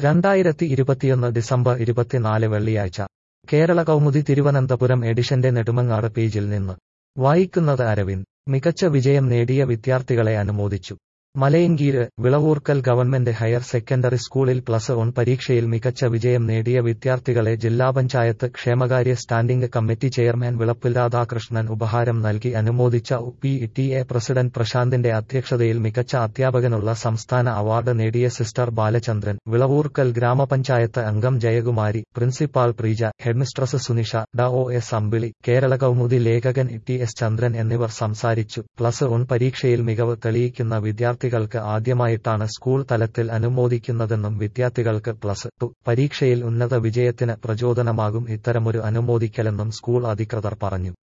രണ്ടായിരത്തി ഇരുപത്തിയൊന്ന് ഡിസംബർ ഇരുപത്തിനാല് വെള്ളിയാഴ്ച കേരള കൗമുദി തിരുവനന്തപുരം എഡിഷന്റെ നെടുമങ്ങാട് പേജിൽ നിന്ന് വായിക്കുന്നത് അരവിന്ദ് മികച്ച വിജയം നേടിയ വിദ്യാർത്ഥികളെ അനുമോദിച്ചു Malayinkeezh Vilavoorkal government higher secondary സ്കൂളിൽ പ്ലസ് വൺ പരീക്ഷയിൽ മികച്ച വിജയം നേടിയ വിദ്യാർത്ഥികളെ ജില്ലാ പഞ്ചായത്ത് ക്ഷേമകാര്യ standing committee chairman Vilappil Radhakrishnan ഉപഹാരം നൽകി അനുമോദിച്ച പി ടി എ പ്രസിഡന്റ് പ്രശാന്തിന്റെ അധ്യക്ഷതയിൽ മികച്ച അധ്യാപകനുള്ള സംസ്ഥാന അവാർഡ് നേടിയ സിസ്റ്റർ ബാലചന്ദ്രൻ വിളവൂർക്കൽ ഗ്രാമപഞ്ചായത്ത് അംഗം ജയകുമാരി പ്രിൻസിപ്പാൾ പ്രീജ ഹെഡ്മിസ്ട്രസ് സുനിഷ ഡ ഒ എസ് അമ്പിളി കേരള കൗമുദി ലേഖകൻ ടി എസ് ചന്ദ്രൻ എന്നിവർ സംസാരിച്ചു പ്ലസ് വൺ പരീക്ഷയിൽ മികവ് തെളിയിക്കുന്ന വിദ്യാർത്ഥി വിദ്യാർത്ഥികൾക്ക് ആദ്യമായിട്ടാണ് സ്കൂൾ തലത്തിൽ അനുമോദിക്കുന്നതെന്നും വിദ്യാർത്ഥികൾക്ക് പ്ലസ് ടു പരീക്ഷയിൽ ഉന്നത വിജയത്തിന് പ്രചോദനമാകും ഇത്തരമൊരു അനുമോദിക്കലെന്നും സ്കൂൾ അധികൃതർ പറഞ്ഞു